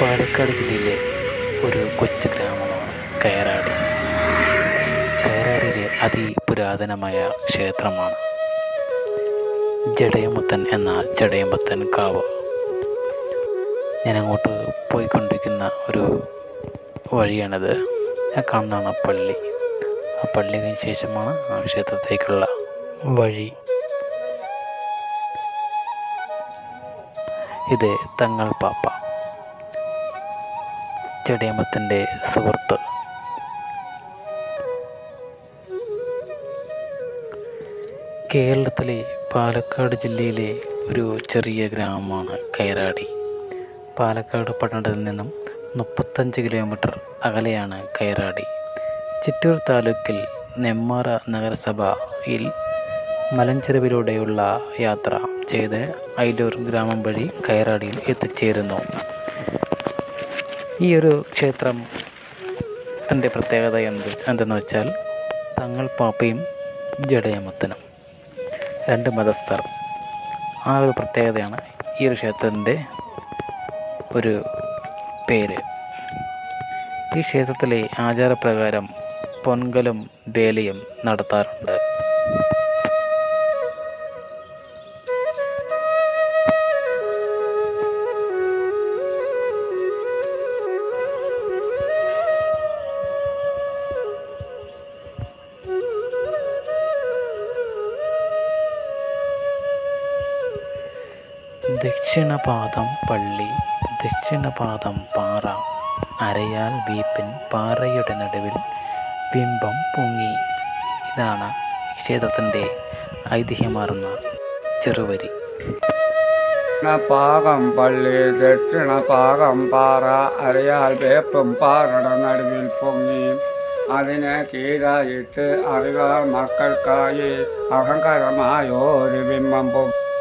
പാലക്കാട് ജില്ലയിലെ ഒരു കൊച്ചു ഗ്രാമമാണ് കയറാടി കയറാടിയിലെ അതിപുരാതനമായ ക്ഷേത്രമാണ് ജടയമുത്തൻ എന്ന ജടയമുത്തൻ കാവ് ഞാൻ അങ്ങോട്ട് പോയിക്കൊണ്ടിരിക്കുന്ന ഒരു വഴിയാണിത് ആ കാണുന്നതാണ് പള്ളി ആ പള്ളി കഴിഞ്ഞ ശേഷമാണ് ആ ക്ഷേത്രത്തേക്കുള്ള വഴി ഇത് തങ്ങൾ പാപ്പ ചെടിയമ്പത്തിൻ്റെ സുഹൃത്ത് കേരളത്തിലെ പാലക്കാട് ജില്ലയിലെ ഒരു ചെറിയ ഗ്രാമമാണ് കൈറാടി പാലക്കാട് പട്ടണത്തിൽ നിന്നും മുപ്പത്തഞ്ച് കിലോമീറ്റർ അകലെയാണ് കൈറാടി ചിറ്റൂർ താലൂക്കിൽ നെമ്മാറ നഗരസഭയിൽ മലഞ്ചെരുവിലൂടെയുള്ള യാത്ര ചെയ്ത് അയിലൂർ ഗ്രാമം വഴി കൈറാടിയിൽ എത്തിച്ചേരുന്നു ഈ ഒരു ക്ഷേത്രം ത്തിൻ്റെ പ്രത്യേകത എന്ത് എന്തെന്ന് വെച്ചാൽ തങ്ങൾ പാപ്പയും ജഡയമുത്തനും രണ്ട് മതസ്ഥർ ആ ഒരു പ്രത്യേകതയാണ് ഈ ഒരു ക്ഷേത്രത്തിൻ്റെ ഒരു പേര് ഈ ക്ഷേത്രത്തിലെ ആചാരപ്രകാരം പൊൻകലും വേലയും നടത്താറുണ്ട് ദക്ഷിണപാദം പള്ളി ദക്ഷിണപാദം പാറ അരയാൽ വീപ്പിൻ പാറയുടെ നടുവിൽ ബിംബം പൊങ്ങി ഇതാണ് ക്ഷേത്രത്തിൻ്റെ ഐതിഹ്യമാർന്ന ചെറുവരി പാകം പള്ളി ദക്ഷിണ പാകം പാറ അറിയാൽ വേപ്പും പാറയുടെ നടുവിൽ പൊങ്ങി അതിനെ കീഴായിട്ട് അറിവാൾ മക്കൾക്കായി അഹങ്കാരമായൊരു ബിംബം പൊങ്ങി